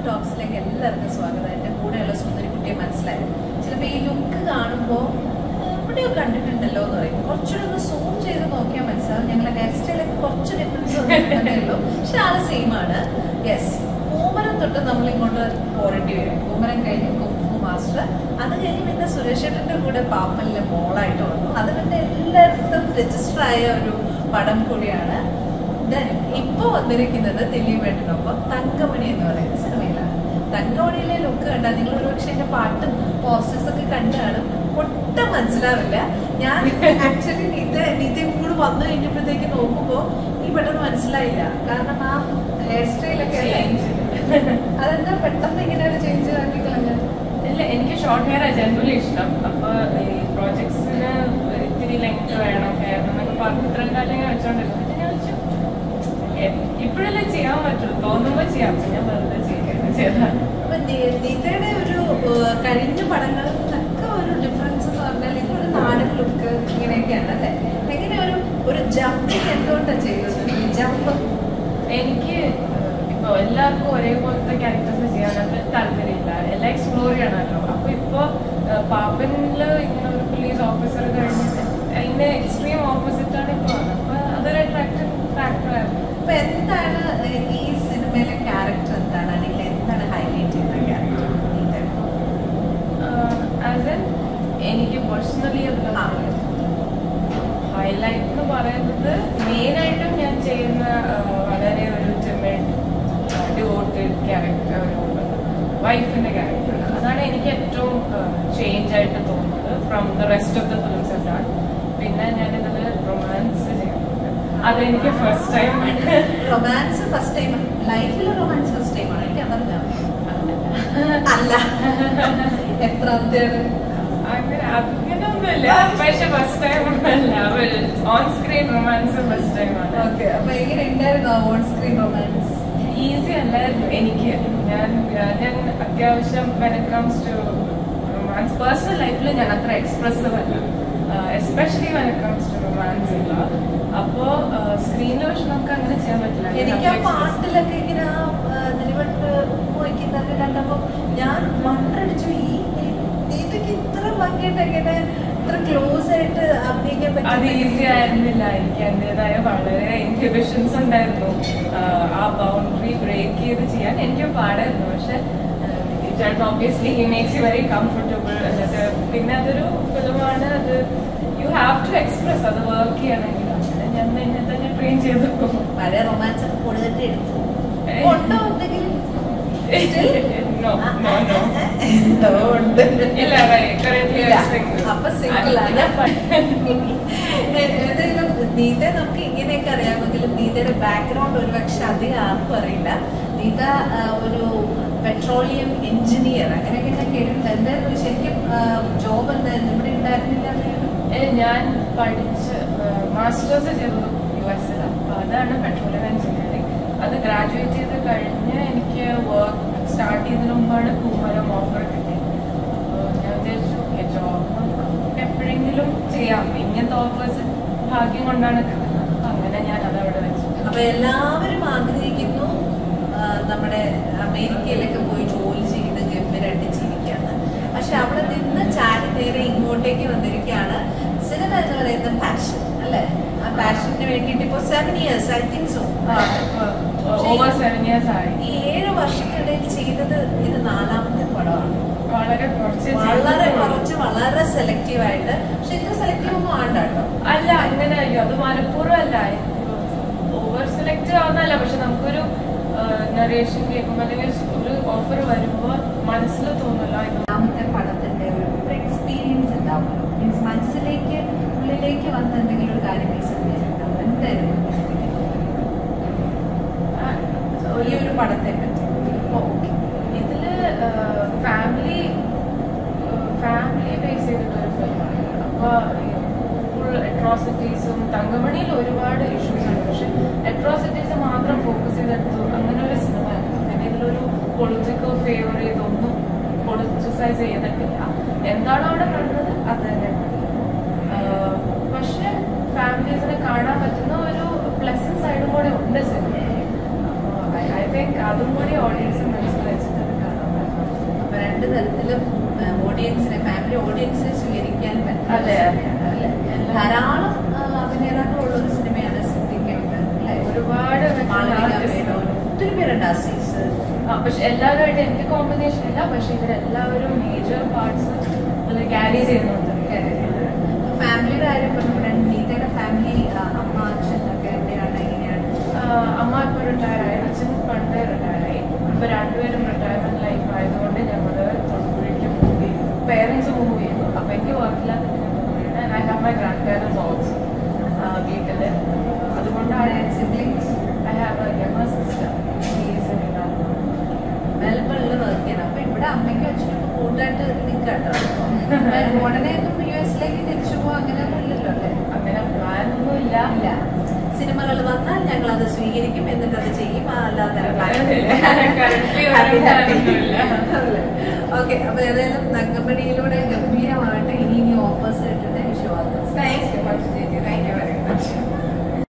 ടോക്സിലേക്ക് എല്ലാവർക്കും സ്വാഗതം എൻ്റെ കൂടെയുള്ള സുന്ദരി കുട്ടിയെ മനസ്സിലായി ചിലപ്പോൾ ഈ ലുക്ക് കാണുമ്പോൾ എവിടെയോ കണ്ടിട്ടുണ്ടല്ലോ എന്ന് പറയും കുറച്ചുകൂടെ ഒന്ന് സൂം ചെയ്ത് നോക്കിയാൽ മനസ്സിലാവും ഞങ്ങളെ ഹെയർ സ്റ്റൈലൊക്കെ കുറച്ച് ഡിഫറൻസ് വന്നിട്ടുണ്ടേ ഉള്ളൂ പക്ഷെ ആള് സെയിം ആണ് യെസ് പൂമരം തൊട്ട് നമ്മൾ ഇങ്ങോട്ട് പോരേണ്ടി വരും പൂമരം കഴിഞ്ഞ് കുഫു മാസ്റ്റർ അത് കഴിഞ്ഞ് പിന്നെ സുരേഷ് ചേട്ടൻ്റെ കൂടെ പാപ്പലിലെ മോളായിട്ട് വന്നു അത് പിന്നെ എല്ലായിടത്തും രജിസ്റ്റർ ആയ ഒരു പടം കൂടിയാണ് Then ഇപ്പൊ വന്നിരിക്കുന്നത് ദിലീപേട്ടനൊപ്പം തങ്കമണി എന്ന് പറയുന്ന സിനിമയിലാണ് തങ്കമണിയിലെ ലുക്ക് കണ്ടാൽ നിങ്ങൾ ഒരുപക്ഷെ എന്റെ പാട്ടും പോസ്റ്റേഴ്സ് ഒക്കെ കണ്ടു കാണും ഒട്ടും മനസ്സിലാവില്ല ഞാൻ ആക്ച്വലി നിത്യ നിത്യം കൂടെ വന്നു കഴിഞ്ഞപ്പോഴത്തേക്ക് നോക്കുമ്പോ ഈ പെട്ടെന്ന് മനസ്സിലായില്ല കാരണം ആ ഹെയർ സ്റ്റൈലൊക്കെ അതെന്താ പെട്ടെന്ന് ഇങ്ങനെ ഒരു ചേഞ്ച് ആക്കി കളഞ്ഞത് ഇല്ല എനിക്ക് ഷോർട്ട് ഹെയർ ജനറലി ഇഷ്ടം അപ്പൊ ഈ പ്രോജക്ട്സിന് ഇത്തിരി ലെങ്ത് വേണം ഹെയർ എന്നൊക്കെ പറഞ്ഞ് ഇത്രയും കാലം ഞാൻ വെച്ചോണ്ടിരുന്നു എന്നിട്ട് ഞാൻ വെച്ചു എ- ഇപ്പോഴല്ലേ ചെയ്യാൻ പറ്റുള്ളൂ തോന്നുമ്പോ ചെയ്യാം അപ്പൊ ഞാൻ വെറുതെ ചെയ്യുകയാണ് ചെയ്തതാണ് അപ്പൊ നി- നിതയുടെ ഒരു ഏഹ്, കഴിഞ്ഞ പടങ്ങളിൽ നിന്നൊക്കെ ഒരു ഡിഫറൻസ് എന്ന് പറഞ്ഞാൽ ഇതൊരു നാടൻ ലുക്ക് ഇങ്ങനെയൊക്കെയാണ് അല്ലേ എങ്ങനെ ഒരു ഒരു ജമ്പിങ് എന്തുകൊണ്ടാണ് ചെയ്തത് ജമ്പ് എനിക്ക് ഇപ്പൊ എല്ലാവർക്കും ഒരേപോലത്തെ ക്യാരക്ടേഴ്സ് ചെയ്യാനൊക്കെ താല്പര്യമില്ല എല്ലാം എക്സ്പ്ലോർ ചെയ്യണമല്ലോ അപ്പൊ ഇപ്പൊ പാപ്പനില് ഇങ്ങനെ ഒരു പോലീസ് ഓഫീസർ കഴിഞ്ഞിട്ട് അതിന്റെ എക്സ്ട്രീം ഓപ്പോസിറ്റ് ആണ് ഇപ്പൊ വന്നത് അപ്പൊ അതൊരു അട്രാക്ഷൻ ഫാക്ടറായിരുന്നു അപ്പൊ എന്താണ് ഏഹ്, ഈ സിനിമയിലെ ക്യാരക്ടർ എന്താണ് അല്ലെങ്കിൽ എന്താണ് ഹൈലൈറ്റ് ചെയ്യുന്ന ക്യാരക്ടർ ആസ് എൻ എനിക്ക് പേഴ്സണലി ആ. ഹൈലൈറ്റ് എന്ന് പറയുന്നത് മെയിനായിട്ടും ഞാൻ ചെയ്യുന്ന ആ, വളരെ ഒരു ടിമിഡ് ഡിവോട്ടഡ് ക്യാരക്ടർ ഒരു വൈഫിന്റെ ക്യാരക്ടർ അതാണ് എനിക്ക് ഏറ്റവും ചേഞ്ച് ആയിട്ട് തോന്നുന്നത് from the rest of the films എല്ലാം പിന്നെ ഞാൻ ഇതിൽ റൊമാൻസ് ചെയ്യുന്നുണ്ട് അതെനിക്ക് ഫസ്റ്റ് ടൈമാണ് റൊമാൻസ് ഫസ്റ്റ് ടൈം ലൈഫിൽ റൊമാൻസ് ഫസ്റ്റ് ടൈം ആണ് എനിക്ക് അതല്ല അല്ല എത്രാമത്തെയാണ് അങ്ങനെ അങ്ങനെയൊന്നുമില്ല പക്ഷെ ഫസ്റ്റ് ടൈം അല്ല ഓൺ സ്ക്രീൻ റൊമാൻസ് ഫസ്റ്റ് ടൈമാണ് ഓക്കെ അപ്പൊ എങ്ങനെ ഉണ്ടായിരുന്നു ഓൺ സ്ക്രീൻ റൊമാൻസ് ഈസി അല്ലായിരുന്നു എനിക്ക് ഞാൻ ഞാൻ അത്യാവശ്യം when it comes to romance personal ലൈഫിൽ ഞാൻ അത്ര എക്സ്പ്രസീവ് അല്ല especially when it comes to romance ഇല്ല അപ്പോ സ്ക്രീനിൽ പക്ഷെ നമുക്ക് അങ്ങനെ ചെയ്യാൻ പറ്റില്ല You എനിക്ക് ആ have to express. പാട്ടിലൊക്കെ ഇങ്ങനെ നിലവിട്ട് പോയിക്കുന്നത് കണ്ടപ്പോ ഞാൻ മണ്ടടിച്ചു ഈ നീതിക്ക് ഇത്ര ഭംഗിയായിട്ട് എങ്ങനെ ഇത്ര ക്ലോസ് ആയിട്ട് അഭിനയിക്കാൻ അത് പറ്റും ഈസി ആയിരുന്നില്ല എനിക്ക് എന്റേതായ വളരെ ഇൻഹിബിഷൻസ് ഉണ്ടായിരുന്നു ആഹ് ആ ബൗണ്ടറി ബ്രേക്ക് ചെയ്ത് ചെയ്യാൻ എനിക്ക് പാടായിരുന്നു പക്ഷെ ചേട്ടൻ obviously he makes you very comfortable എന്നിട്ട് പിന്നെ അതൊരു ഫിലിമാണ് അത് യു ഹാവ് ടു എക്സ്പ്രസ് അത് വർക്ക് ചെയ്യണമെങ്കിൽ അങ്ങനെ ഞാൻ എന്നെ തന്നെ ട്രെയിൻ ചെയ്തു പഴയ റൊമാൻസ് ഒക്കെ കൂടുതൽ എടുത്തു ഏയ്. ഉണ്ടോ എന്തെങ്കിലും നോ നോ നോ എന്തോ ഉണ്ട് ഇല്ല കറന്റ് ഇല്ല. അപ്പൊ single ആണ്. ഏതായാലും നീത നമുക്ക് ഇങ്ങനെയൊക്കെ അറിയാമെങ്കിലും നീതയുടെ ബാക്ക്ഗ്രൗണ്ട് ഒരുപക്ഷെ അധികം ആർക്കും അറിയില്ല നീത ആ, ഒരു പെട്രോളിയം എഞ്ചിനീയർ അങ്ങനെയൊക്കെ ഞാൻ കേട്ടിട്ടുണ്ട് എന്തായിരുന്നു ശരിക്കും ജോബ് എന്തായിരുന്നു ഇവിടെ ഉണ്ടായിരുന്നില്ല എന്ന് കേട്ടു. ഏ, ഞാൻ പഠിച്ച് മാസ്റ്റേഴ്സ് ചെയ്തത് യു എസിൽ അപ്പൊ അതാണ് പെട്രോളിയം എഞ്ചിനീയറിംഗ് അത് ഗ്രാജുവേറ്റ് ചെയ്ത് കഴിഞ്ഞ് എനിക്ക് വർക്ക് സ്റ്റാർട്ട് ചെയ്തതിന് മുമ്പാണ് പൂമരം ഓഫർ കിട്ടി അപ്പോൾ ഞാൻ വിചാരിച്ചു ഓക്കെ ജോബ് എപ്പോഴെങ്കിലും ചെയ്യാം ഇങ്ങനത്തെ ഓഫേഴ്സ് ഭാഗ്യം കൊണ്ടാണ് കിട്ടുന്നത് അപ്പൊ അങ്ങനെ ഞാൻ അതവിടെ വെച്ചു അപ്പൊ എല്ലാവരും ആഗ്രഹിക്കുന്നു ആ, നമ്മുടെ അമേരിക്കയിലൊക്കെ പോയി ജോലി ചെയ്ത് ഗംഭീരമായിട്ട് ജീവിക്കാന്ന് പക്ഷെ അവിടെ നിന്ന് ചാടി നേരെ ഇങ്ങോട്ടേക്ക് വന്നിരിക്കുകയാണ് സിനിമ എന്ന് പറയുന്ന പാഷൻ അല്ലേ ആ പാഷന് വേണ്ടിയിട്ട് ഇപ്പൊ seven years I think so over seven years ആയി ഈ ഏഴ് വർഷത്തിനിടയിൽ ചെയ്തത് ഇത് നാലാമത്തെ പടമാണ് വളരെ കുറച്ച് വളരെ ചെയ്തിട്ടുള്ളൂ. കുറച്ച് വളരെ സെലക്റ്റീവ് ആയിട്ട് പക്ഷെ ഇത്ര സെലക്റ്റീവ് ഒന്നും ആണ്ട കേട്ടോ അല്ല അങ്ങനെ അയ്യോ അത് മനഃപൂർവ്വം അല്ല ഓവർ സെലക്ട് ആവുന്നല്ല പക്ഷെ നമുക്കൊരു നറേഷൻ കേൾക്കുമ്പോൾ അല്ലെങ്കിൽ ഒരു ഓഫർ വരുമ്പോൾ മനസ്സിൽ തോന്നല്ലോ ഇത് രണ്ടാമത്തെ പടത്തിന്റെ ഒരു എക്സ്പീരിയൻസ് ഉണ്ടാവുമല്ലോ മീൻസ് മനസ്സിലേക്ക് ഉള്ളിലേക്ക് വന്ന എന്തെങ്കിലും ഒരു കാര്യം ഈ സിനിമയിൽ ഉണ്ടാവും എന്തായിരുന്നു ആ, ഈ ഒരു പടത്തെ പറ്റി ഓക്കെ ഇതില് ഫാമിലി ഫാമിലി ബേസ് ചെയ്തിട്ടൊരു ഫിലിമാണ് അപ്പൊ ഫുൾ അട്രോസിറ്റീസും തങ്കമണിയിൽ ഒരുപാട് ഇഷ്യൂസ് ഉണ്ട് പക്ഷെ അട്രോസിറ്റീസ് മാത്രം ഫോക്കസ് ചെയ്തെടുത്തു അങ്ങനെ ഒരു സിനിമ പിന്നെ ഇതിലൊരു പൊളിറ്റിക്കൽ ഫേവർ ചെയ്തൊന്നും പൊളിറ്റിസൈസ് ചെയ്തിട്ടില്ല എന്താണോ അവിടെ കണ്ടത് അത് തന്നെ പക്ഷെ ഫാമിലീസിനെ കാണാൻ പറ്റുന്ന ഒരു പ്ലസന്റ് സൈഡും കൂടെ ഉണ്ട് സിനിമ ഐ തിങ്ക് അതും കൂടി ഓഡിയൻസ് മനസ്സിലാച്ചിട്ട് രണ്ട് തരത്തിലും ഓഡിയൻസിനെ ഫാമിലി ഓഡിയൻസിനെ സ്വീകരിക്കാൻ പറ്റുന്ന അതെ, അതെ. സിനിമയാണ് അല്ലേ? ധാരാളം ആ, അഭിനേതാക്കളുള്ള ഒരു സിനിമയാണ് സിദ്ധിക്കുണ്ട് അല്ലേ ഒരുപാട് മാളവിക artists. മേനോൻ ഒത്തിരി പേരുണ്ട് അസീസ് ആ, പക്ഷെ എല്ലാവരുമായിട്ട് എനിക്ക് കോമ്പിനേഷൻ ഇല്ല പക്ഷെ ഇവരെല്ലാവരും മേജർ പാർട്സ് ക്യാരി ചെയ്യുന്നുണ്ട് ഫാമിലിയുടെ കാര്യം പറഞ്ഞു നീതയുടെ ഫാമിലി അമ്മ അച്ഛൻ ഒക്കെ എവിടെയാണ് എങ്ങനെയാണ് ആ, അമ്മ ഇപ്പൊ റിട്ടയർ ആയി അച്ഛൻ പണ്ട് റിട്ടയർ ആയി ഇപ്പൊ രണ്ടുപേരും റിട്ടയർമെന്റ് ലൈഫ് ആയതുകൊണ്ട് ഞങ്ങള് തൊടുപുഴയ്ക്ക് മൂവ് ചെയ്തു പേരൻസ് മൂവ് ചെയ്തു അപ്പൊ എനിക്ക് വർക്കില്ലാത്ത I have my grandparents also വീട്ടില് അതുകൊണ്ടാണ് siblings I have a younger sister മെൽബണിൽ വർക്ക് ചെയ്യണം അപ്പൊ ഇവിടെ അമ്മയ്ക്കും അച്ഛനും കൂട്ടായിട്ട് നിൽക്കട്ടോ ഉടനെ ഒന്നും യു എസിലേക്ക് തിരിച്ചു പോകും അങ്ങനെയൊന്നും ഇല്ലല്ലോ അല്ലേ അങ്ങനെ പ്ലാനൊന്നും ഇല്ല ഇല്ല സിനിമകൾ വന്നാൽ ഞങ്ങൾ അത് സ്വീകരിക്കും എന്നിട്ട് അത് ചെയ്യും അല്ലാതെ Currently ഒരു plan ഒന്നുമില്ല. ഓക്കെ അപ്പൊ ഏതായാലും തങ്കമണിയിലൂടെ